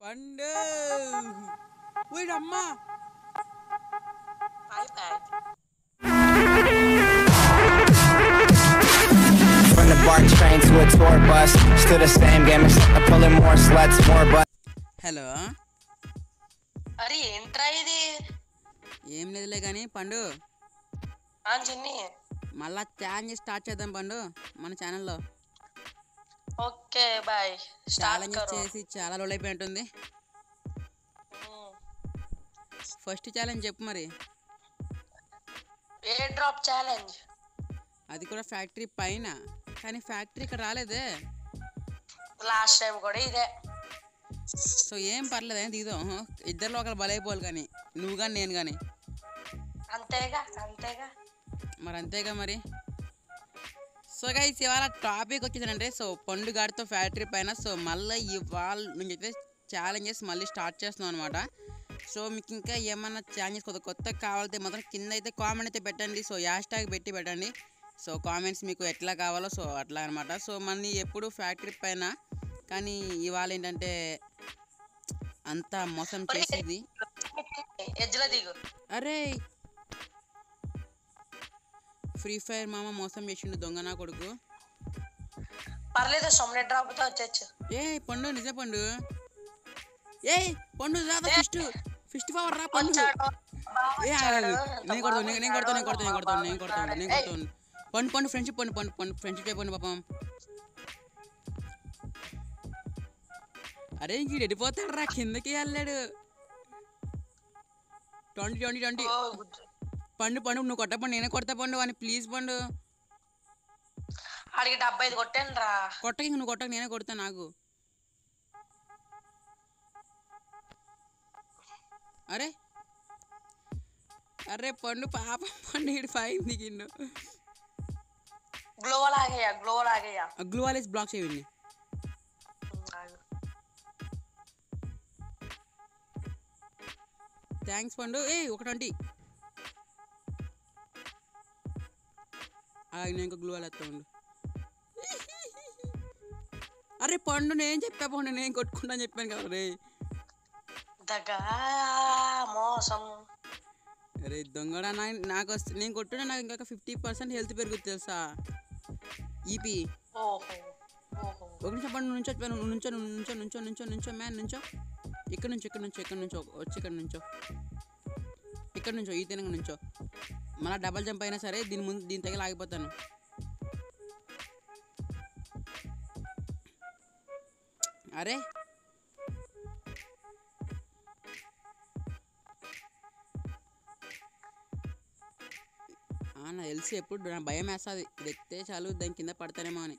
పండు వీడమ్మా iPad. From the BART train to a tour bus, still the same game, except I'm pulling more sluts, more butts. Hello అరే ఏంట్రా ఇది ఏం లేదులే కానీ పండు ఆ చిన్ని మళ్ళా ఛాలెంజ్ స్టార్ట్ చేద్దాం పండు మన ఛానల్లో ఓకే బాయ్ స్టార్ట్ ఛాలెంజ్ కరో చేసి చాలా రోజులు అయిపోయి ఉంటుంది ఉమ్. ఫస్ట్ ఛాలెంజ్ చెప్పు మరి ఏ డ్రాప్ ఛాలెంజ్ అది కూడా ఫ్యాక్టరీ పైన కానీ ఫ్యాక్టరీ ఇక్కడ రాలేదే లాస్ట్ టైం కూడా ఇదే సో ఏం పర్లేదు ఏం దిగుదాం ఇద్దరిలో ఒకరు బలైపోవాలి కానీ నువ్వు కానీ నేను కానీ అంతేగా అంతేగా మరి అంతేగా మరి సో గైస్ ఇవాళ టాపిక్ వచ్చేదంటే సో పండుగాడితో ఫ్యాక్టరీ పైన సో మళ్ళీ ఇవాళ నుంచి అయితే ఛాలెంజెస్ మళ్ళీ స్టార్ట్ చేస్తున్నాం అనమాట సో మీకు ఇంకా ఏమన్నా ఛాలెంజెస్ కొత్త కొత్త కావాలంటే మాత్రం కింద అయితే కామెంట్ అయితే పెట్టండి సో హ్యాష్ ట్యాగ్ పెట్టి పెట్టండి సో కామెంట్స్ మీకు ఎట్లా కావాలో సో అట్లా అనమాట సో మళ్ళీ ఎప్పుడు ఫ్యాక్టరీ పైన కానీ ఇవాళ ఏంటంటే అంతా మోసం చేసేది ఎజ్లో దిగు అరే ఫ్రీ ఫైర్ మామ మోసం చేసిండు దొంగ నా కొడుకు పర్లేదు సొమ్మె డ్రాప్ తో వచ్చేచ్చు ఏ పండు నిజ పండు ఏ పండు రాదా ఫిస్ట్ ఫిస్ట్ పవర్ రా పండు వచ్చాడు ఏ ఆగదు. నేను కొడతాను నేను నేను కొడతాను నేను కొడతాను నేను కొడతాను నేను కొడతాను నేను కొడతాను పండు పండు ఫ్రెండ్షిప్ పండు పండు పండు ఫ్రెండ్షిప్ అయిపోండి పాపం అరే ఇంక వెళ్ళిపోతాడు రా కిందకి వెళ్ళాడు ట్వంటీ ట్వంటీ ట్వంటీ ఓ, గుడ్. పండు పండు నువ్వు కొట్ట పండు నేనే కొడతా పండు అని ప్లీజ్ పండు ఆడికి డెబ్బై ఐదు కొట్టాను రా కొట్టక ఇంక నువ్వు కొట్టక నేనే కొడతా నాకు అరే అరే పండు పాపం పండు ఇటు ఫైవ్ దిగిండు గ్లో లాగయ్యా గ్లో లాగయ్యా గ్లూ వాలేసి బ్లాక్ చేయండి థ్యాంక్స్ పండు ఏ ఒక ట్వంటీ నేను ఇంకా గ్లూ వాల్ ఎత్తా ఉండు అరే పండు నేను చెప్పా పండు నేను కొట్టుకుంటా అని చెప్పాను కదా రే దగా మోసం అరే దొంగడా నా నాకు వస్తే నేను కొట్టున్నా నాకు ఇంకా ఫిఫ్టీ పర్సెంట్ హెల్త్ పెరుగుతుంది తెలుసా ఈపీ ఓహో ఓహో ఒక నిమిషం పండు నుంచో నువ్వు నుంచో నువ్వు నుంచో నుంచో నుంచో నుంచో మ్యాన్ నుంచో ఇక్కడ నుంచి ఇక్కడ నుంచి ఇక్కడ నుంచో వచ్చి ఇక్కడ నుంచో ఇక్కడ నుంచో ఈ తినక నుంచో మళ్ళీ డబల్ జంప్ అయినా సరే దీని ముందు దీని తగిలి ఆగిపోతాను అరే ఆ, నా తెలిసి ఎప్పుడు నా భయం వేస్తుంది ఇది ఎత్తే చాలు దాని కింద పడతానేమో అని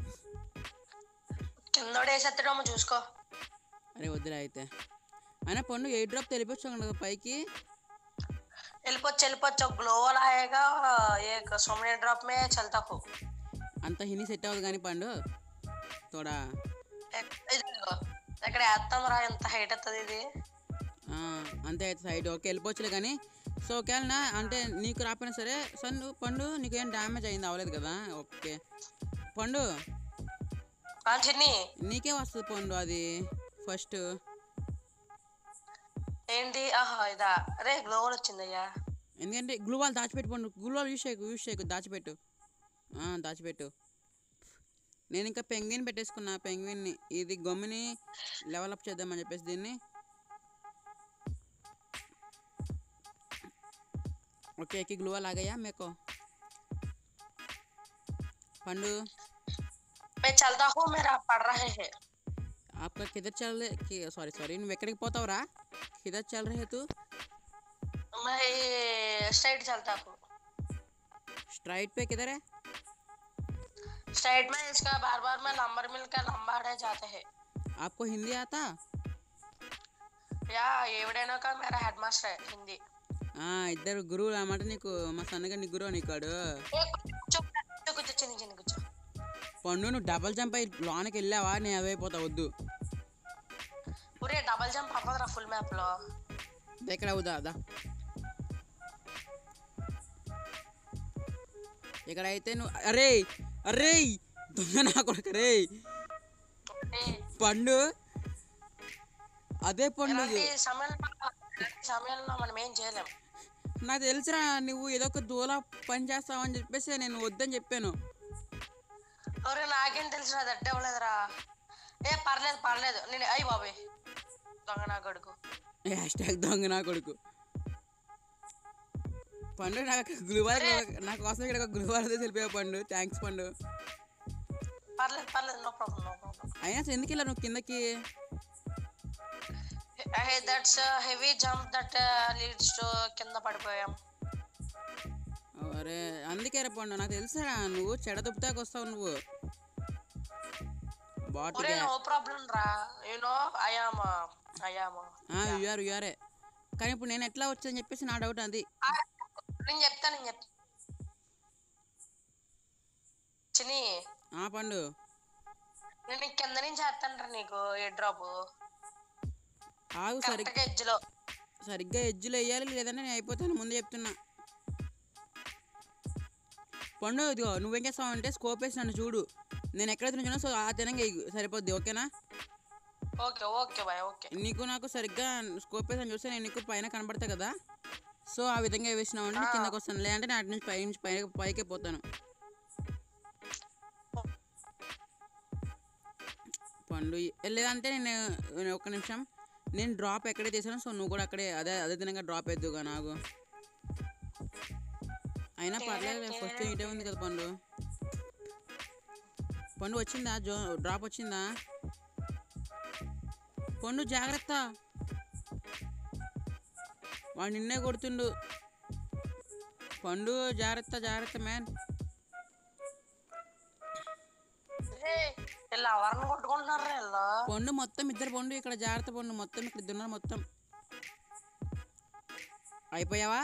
కిందోడు వేసేస్తాడేమో చూసుకో అరే వద్దురా అయితే అయినా పండు ఎయిట్ డ్రాప్ తెలిపొచ్చాం కదా పైకి వెళ్ళిపోవచ్చు వెళ్ళిపోవచ్చు గ్లో లాగేగా ఏ సొమ్మె డ్రాప్ మే చల్తా హో అంత హిని సెట్ అవ్వదు కానీ పండు తోడా ఎక్- ఇదిగో. ఇక్కడ వేస్తాం రా ఎంత హైట్ వస్తుంది ఇది ఆ, అంతే అయితే సైడ్ ఓకే వెళ్ళిపోవచ్చులే కానీ సో ఒకవేళ అంటే నీకు రాకపోయినా సరే సన్ పండు నీకు ఏం డ్యామేజ్ అయింది అవ్వలేదు కదా ఓకే పండు ఆ చిన్ని నీకే వస్తుంది పండు అది ఫస్ట్ ఏంటి ఆహా ఇదా అరే గ్లో కూడా వచ్చిందయ్యా ఎందుకంటే గ్లూ వాల్ దాచిపెట్టు పండు గ్లూ వాల్ యూస్ చేయకు యూస్ చేయకు దాచిపెట్టు ఆ, దాచిపెట్టు నేను ఇంకా పెంగ్విన్ పెట్టేసుకున్నా పెంగ్విన్ని ఇది గమ్ముని లెవెల్ అప్ చేద్దామని చెప్పేసి దీన్ని ఓకే ఎక్కి గ్లూ వాల్ ఆగయ్యా మేకో పండు मैं चलता हूँ मेरा पड़ रहे हैं आपका किधर चल रहे सॉरी सॉरी నువ్వు ఎక్కడికి పోతావురా కిధర్ చల్ రహే తూ मैं स्ट्राइट चलता हूँ स्ट्राइट पे किधर है स्ट्राइट में इसका बार बार में नंबर मिलकर लंबा अड़े जाते हैं आपको हिंदी आता या एवडेनो का मेरा हेडमास्टर है हिंदी ఆ, ఇద్దరు గురువులు అన్నమాట నీకు మా సన్నగా నీ గురువు నీకాడు ए, कुछ कुछ कुछ चिन्ह चिन्ह कुछ పండు నువ్వు డబల్ జంప్ అయ్యి లోనికి వెళ్ళావా నేను అవైపోతా వద్దు पूरे डबल जंप అవ్వదురా ఫుల్ మ్యాప్ లో ఎక్కడ అవుదా అదా ఇక్కడ అయితే నువ్వు అరే అరే దొంగ నా కొడుకు రే ఏ, పండు అదే పండు ఇలాంటి సమయంలో ఇలాంటి సమయంలో మనం ఏం చేయలేం నాకు తెలుసురా నువ్వు ఏదో ఒక దూల పని చేస్తావని చెప్పేసి నేను వద్దని చెప్పాను ఒరే నాకేం తెలుసు అది అడ్డే అవ్వలేదురా ఏ పర్లేదు పర్లేదు నేను అయ్యి బాబాయ్ దొంగ నా కొడుకు హ్యాష్ ట్యాగ్ దొంగ నా కొడుకు పండు నాకు గురువారం నా కోసం ఇక్కడ ఒక గురువారం తెలిపే పండు థ్యాంక్స్ పండు పర్లేదు పర్లేదు నో ప్రాబ్లం నో ప్రాబ్లం అయినా అసలు ఎందుకు ఇలా నువ్వు కిందకి that's heavy jump that leads to కింద పడిపోయాం అరే అందుకే రా పండు నాకు తెలుసారా నువ్వు చెడ దుప్పుతాకి వస్తావు నువ్వు బాట్ ఒరే నో ప్రాబ్లం రా you know I'm I'm you're you're a కానీ ఇప్పుడు నేను ఎట్లా వచ్చని చెప్పేసి నా డౌట్ అది నేను చెప్తా నేను చెప్తా చిని ఆ పండు నేను కింద నుంచి చేస్తాను నీకు ఏ డ్రాప్ ఆగు సరి కరెక్ట్గా ఎడ్జ్ లో సరిగ్గా ఎడ్జ్లో వేయాలి లేదంటే నేను అయిపోతాను ముందే చెప్తున్నా పండు ఇదిగో నువ్వేం చేస్తావు అంటే స్కోప్ వేసి నన్ను చూడు నేను ఎక్కడైతే నుంచున్నా సో ఆ తినంగా ఎయ్యి. సరిపోద్ది ఓకేనా ఓకే ఓకే బాయ్ ఓకే నీకు నాకు సరిగ్గా స్కోప్ వేసి చూస్తే నేను నీకు పైన కనబడతా కదా సో ఆ విధంగా వేసినావు అంటే నేను కిందకు వస్తాను లేదంటే నేను అటు నుంచి పై నుంచి పై పైకే పోతాను పండు లేదంటే నేను నేను ఒక్క నిమిషం నేను డ్రాప్ ఎక్కడే తీసాను సో నువ్వు కూడా అక్కడే అదే అదే విధంగా డ్రాప్ ఎద్దుగా నాకు అయినా పర్లేదు ఫస్ట్ ఇటే ఉంది కదా పండు పండు వచ్చిందా జో డ్రాప్ వచ్చిందా పండు జాగ్రత్త వాడు నిన్నే కొడుతుండు పండు జాగ్రత్త జాగ్రత్త మ్యాన్ ఇలా ఎవరిని కొట్టుకుంటున్నారా ఇలా పండు మొత్తం ఇద్దరు పండు ఇక్కడ జాగ్రత్త పండు మొత్తం ఇక్కడ ఇద్దరు ఉన్నారు మొత్తం అయిపోయావా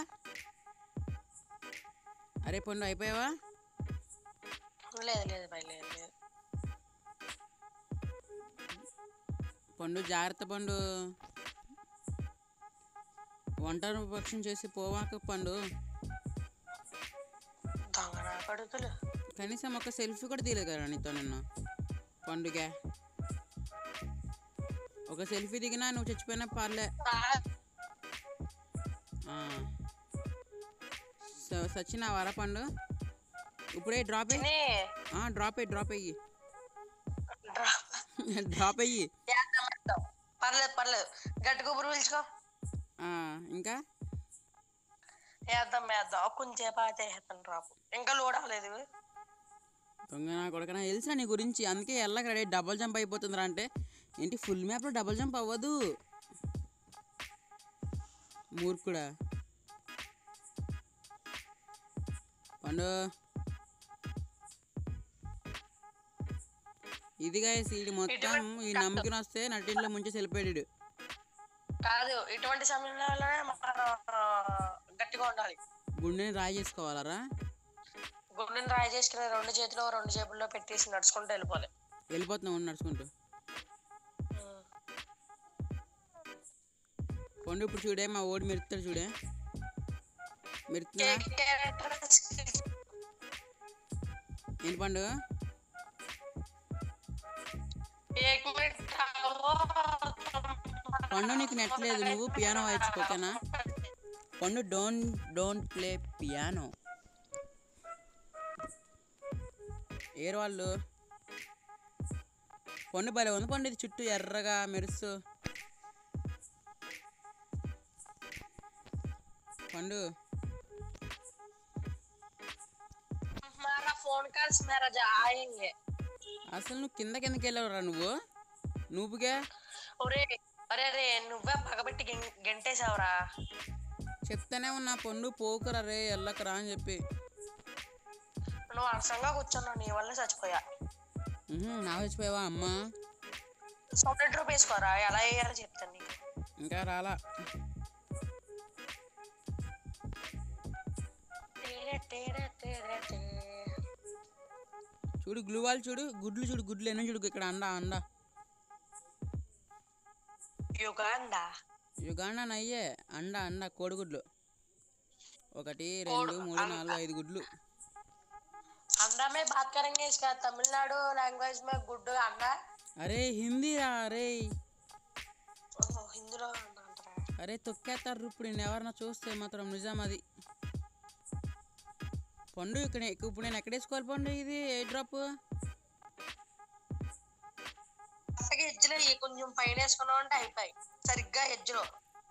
అరే పండు అయిపోయావా లేదు లేదు బాయ్ లేదు లేదు పండు జాగ్రత్త పండు ఒంటరి పక్షం చేసి పోవాక పండు దొంగ నా కొడుకులు కనీసం ఒక సెల్ఫీ కూడా తీయలేదు కదా నీతో నిన్న పండుగ ఒక సెల్ఫీ దిగినా నువ్వు చచ్చిపోయినా పర్లే ఆ. స- సచిన్ ఆ వర పండు ఇప్పుడే డ్రాప్ అయ్యి చిని ఆ, డ్రాప్ అయ్యి డ్రాప్ అయ్యి డ్రాప్ డ్రాప్ అయ్యి చేద్దాం, చేద్దాం. పర్లేదు పర్లేదు గట్టి గుబురు పిలుచుకో ఆ, ఇంకా వేద్దాం వేద్దాం కొంచెంసేపు అయితే వేస్తాను డ్రాప్ ఇంకా లోడ్ అవ్వలేదు దొంగ నా కొడుకు నాకు తెలుసా నీ గురించి అందుకే ఎల్లక రెడీ డబల్ జంప్ అయిపోతుందిరా అంటే ఏంటి ఫుల్ మ్యాప్లో డబల్ జంప్ అవ్వదు మూర్ఖుడా పండు ఇదిగా సీడి మొత్తం ఈ నమ్ముకుని వస్తే నటింట్లో ముంచి వెళ్ళిపోయాడు కాదు ఇటువంటి సమయంలోనే మనం గట్టిగా ఉండాలి గుండెని రాయి చేసుకోవాలరా గుండెని రాయి చేసుకుని రెండు చేతిలో రెండు జేబుల్లో పెట్టేసి నడుచుకుంటూ వెళ్ళిపోవాలి వెళ్ళిపోతున్నాం ఉండు నడుచుకుంటూ పండు ఇప్పుడు చూడే మా ఓడి మెరుస్తాడు చూడే మెరుతుందా ఏంటి పండు एक मिनट आओ పండు నీకు నెట్ లేదు నువ్వు పియానో వాయించుకో ఓకేనా పండు డోంట్ డోంట్ ప్లే పియానో ఏరు వాళ్ళు పండు భలే ఉంది పండు ఇది చుట్టూ ఎర్రగా మెరుస్తూ పండు हमारा फोन कॉल्स मेरा जाएंगे అసలు నువ్వు కింద కిందకి వెళ్ళవరా నువ్వు నువ్వుగా ఒరే అరే రే నువ్వే పగబెట్టి గెం- గెంటేసావురా చెప్తానే ఉన్నా పండు పోకురా రే వెళ్ళకరా అని చెప్పి నువ్వు అనసంగా కూర్చున్నావు నీ వల్ల చచ్చిపోయా ఉహుం, నా వచ్చిపోయావా అమ్మా సపరేట్ రూప్ వేసుకోరా ఎలా వేయాలో చెప్తాను నీకు ఇంకా రాలా టేరే టేరే టేరే టే. చూడు గ్లూవాల్ చూడు గుడ్లు చూడు గుడ్లు ఎన్నో చూడు ఇక్కడ అండ అండ యుగాండా యుగాండా నయ్యే అండ అండ కోడిగుడ్లు ఒకటి రెండు మూడు నాలుగు ఐదు గుడ్లు अंडा में बात करेंगे इसका तमिलनाडु लैंग्वेज में गुड अंडा అరే హిందీ రా అరే ओह, అరే తొక్కేస్తారు ఇప్పుడు నేను ఎవరన్నా చూస్తే మాత్రం నిజం అది పండు ఇక్కడ ఇప్పుడు నేను ఎక్కడ వేసుకోవాలి పండు ఇది ఏ డ్రాప్ అసలు ఎడ్జ్లో ఈ కొంచెం పైన వేసుకున్నావు అంటే అయిపోయి సరిగ్గా ఎడ్జ్లో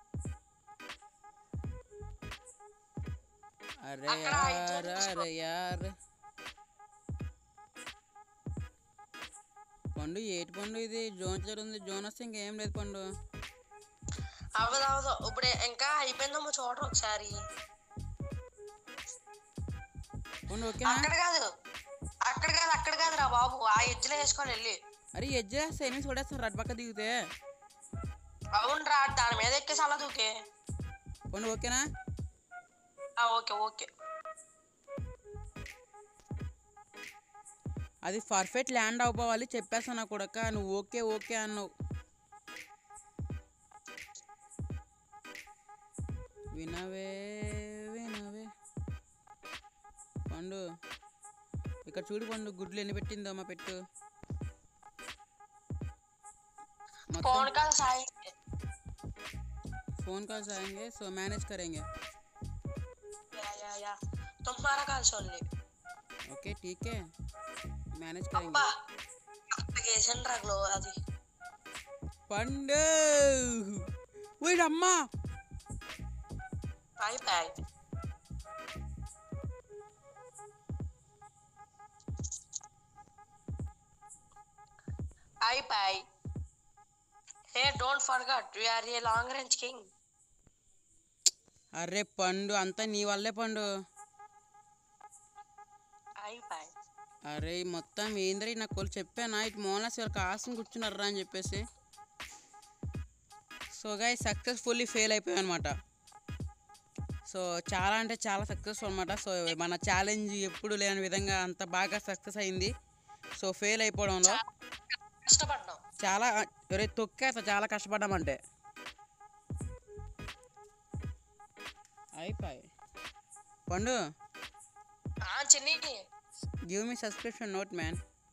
అరే అక్కడ ఐదు యార్ తీసుకో. అరే యార్ పండు ఏటి పండు ఇది జోన్ చర్ ఉంది జోన్ వస్తే ఇంకేం లేదు పండు అవ్వదు అవ్వదు ఇప్పుడు ఇంకా అయిపోయిందేమో చూడరు ఒకసారి పండు ఓకేనా అక్కడ కాదు అక్కడ కాదు అక్కడ కాదు రా బాబు ఆ ఎడ్జ్లో వేసుకొని వెళ్ళి అరే ఎడ్జ్ చేస్తే ఎనిమిది కొడేస్తారు అటు పక్క దిగితే అవునరా దాని మీద ఎక్కేసి అలా దూకే పండు ఓకేనా ఆ, ఓకే ఓకే అది పర్ఫెక్ట్ ల్యాండ్ అవ్వాలి చెప్పేస్తాను నా కొడక నువ్వు ఓకే ఓకే అన్నావు వినవే వినవే పండు ఇక్కడ చూడు పండు గుడ్లు ఎన్ని పెట్టిందో మా పెట్టు మొత్తం phone call Sai phone calls आएंगे सो मैनेज करेंगे యా యా యా తుమ్మారా కాల్స్ ఓన్లీ ओके ठीक है मैनेज करेंगे అబ్బా వేసాను రా గ్లో అది పండు వీడమ్మా అయిపోయి అయిపోయి hey don't forget you are a long range king అరే పండు అంతా నీ వల్లే పండు అయిపోయి అరే మొత్తం ఏంద్రీ నాకు వాళ్ళు చెప్పానా ఇటు మోనస్ వాళ్ళకి ఆశం కూర్చున్నారా అని చెప్పేసి సో గాయ సక్సెస్ఫుల్లీ ఫెయిల్ అయిపోయాయి అనమాట సో చాలా అంటే చాలా సక్సెస్ఫుల్ అనమాట సో మన ఛాలెంజ్ ఎప్పుడు లేని విధంగా అంత బాగా సక్సెస్ అయింది సో ఫెయిల్ అయిపోవడంలో కష్టపడ్డాం చాలా ఒరే తొక్కేస్తా చాలా కష్టపడ్డామంటే అయిపోయి పండు ఆ Chinni give me subscription note man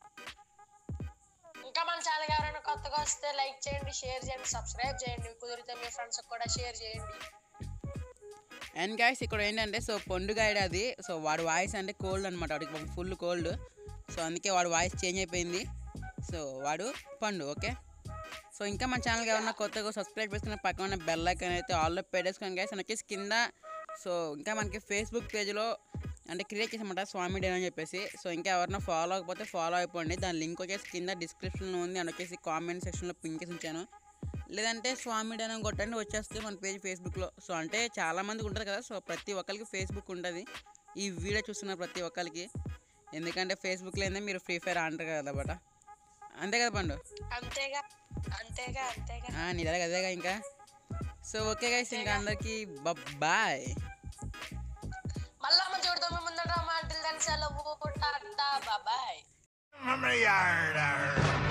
ఇంకా మన ఛానల్ ఎవరైనా కొత్తగా వస్తే లైక్ చేయండి షేర్ చేయండి సబ్స్క్రైబ్ చేయండి కుదిరితే మీ ఫ్రెండ్స్ కూడా షేర్ చేయండి అండ్ గాయస్ ఇక్కడ ఏంటంటే సో పొండు గైడ్ అది సో వాడి వాయిస్ అంటే కోల్డ్ అనమాట వాడికి ఫుల్ కోల్డ్ సో అందుకే వాడి వాయిస్ చేంజ్ అయిపోయింది సో వాడు పండు ఓకే సో ఇంకా మన ఛానల్కి ఎవరన్నా కొత్తగా సబ్స్క్రైబ్ చేసుకున్న పక్కన ఉన్న బెల్ ఐకాన్ అయితే ఆల్లో పెట్టేసుకొని గైస్ మనకి కింద సో ఇంకా మనకి ఫేస్బుక్ పేజ్లో అంటే క్రియేట్ చేసామంట స్వామి డే అని చెప్పేసి సో ఇంకా ఎవరైనా ఫాలో అవ్వకపోతే ఫాలో అయిపోండి దాని లింక్ వచ్చేసి కింద డిస్క్రిప్షన్లో ఉంది అండ్ వచ్చేసి కామెంట్ సెక్షన్లో పింక్ చేసి ఉంచాను లేదంటే స్వామి డే అని కొట్టండి వచ్చేస్తే మన పేజ్ ఫేస్బుక్లో సో అంటే చాలా మందికి ఉంటుంది కదా సో ప్రతి ఒక్కరికి ఫేస్బుక్ ఉంటుంది ఈ వీడియో చూస్తున్న ప్రతి ఒక్కరికి ఎందుకంటే ఫేస్బుక్లో ఏందే మీరు ఫ్రీ ఫైర్ ఆంటారు కదా బట అంతే కదా పండు అంతేగా అంతేగా అంతేగా ఆ, నీ దగ్గర అదేగా ఇంకా సో ఓకే గైస్ ఇంకా అందరికీ బాయ్ మళ్ళా మంచి చూడతాం ముందట మాటలు దాని సెలవు టాటా బాబాయ్ Mama yard.